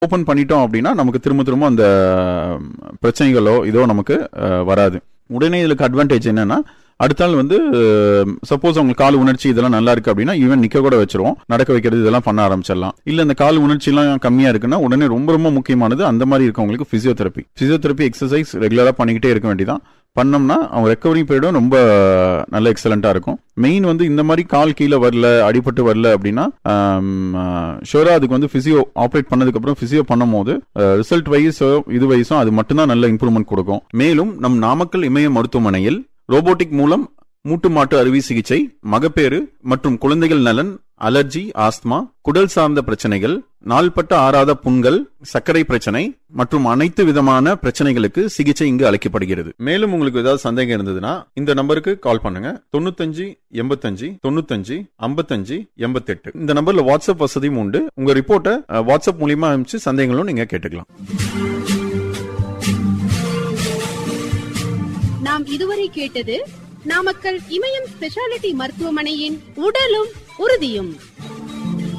open பண்ணிட்டோம் அப்படின்னா நமக்கு திரும்ப திரும்ப அந்த பிரச்சனைகளோ இதோ நமக்கு அஹ், வராது உடனே இதுக்கு அட்வான்டேஜ் என்னன்னா அடுத்த நாள் வந்து சப்போஸ் உங்களுக்கு கால் உணர்ச்சி இதெல்லாம் நல்லா இருக்கு அப்படின்னா ஈவன் நிக்க கூட வச்சிருவோம் நடக்க வைக்கிறது இதெல்லாம் பண்ண ஆரம்பிச்சிடலாம் இல்ல இந்த கால் உணர்ச்சி எல்லாம் கம்மியா இருக்குன்னா உடனே ரொம்ப ரொம்ப முக்கியமானது அந்த மாதிரி இருக்கவங்களுக்கு பிசியோதெரப்பி பிசியோதெரப்பி எக்ஸசைஸ் ரெகுலரா பண்ணிக்கிட்டே இருக்க வேண்டியதான் பண்ணோம்னா அவங்க ரெக்கவரி பீரியடும் ரொம்ப நல்ல எக்ஸலண்டா இருக்கும் மெயின் வந்து இந்த மாதிரி கால் கீழே வரல அடிபட்டு வரல அப்படின்னா ஷோரா அதுக்கு வந்து பிசியோ ஆப்ரேட் பண்ணதுக்கு அப்புறம் பிசியோ பண்ணும்போது ரிசல்ட் வைஸோ இது வைஸும் அது மட்டும்தான் நல்ல இம்ப்ரூவ்மெண்ட் கொடுக்கும் மேலும் நம் நாமக்கல் இமய மருத்துவமனையில் ரோபோட்டிக் மூலம் மூட்டு மாட்டு அறுவை சிகிச்சை மகப்பேறு மற்றும் குழந்தைகள் நலன் அலர்ஜி ஆஸ்துமா குடல் சார்ந்த பிரச்சனைகள் நாள்பட்ட ஆறாத புண்கள் சர்க்கரை பிரச்சனை மற்றும் அனைத்து விதமான பிரச்சனைகளுக்கு சிகிச்சை இங்கு அளிக்கப்படுகிறது மேலும் உங்களுக்கு ஏதாவது சந்தேகம் இருந்ததுன்னா இந்த நம்பருக்கு கால் பண்ணுங்க தொண்ணூத்தஞ்சு எண்பத்தஞ்சு தொண்ணூத்தஞ்சு ஐம்பத்தஞ்சு எண்பத்தெட்டு இந்த நம்பர்ல வாட்ஸ்அப் வசதியும் உண்டு உங்க ரிப்போர்ட்டை அஹ், வாட்ஸ்அப் மூலியமா அனுப்பிச்சு சந்தேகங்களும் நீங்க கேட்டுக்கலாம் நாம் இதுவரை கேட்டது நாமக்கல் இமயம் ஸ்பெஷாலிட்டி மருத்துவமனையின் உடலும் உறுதியும்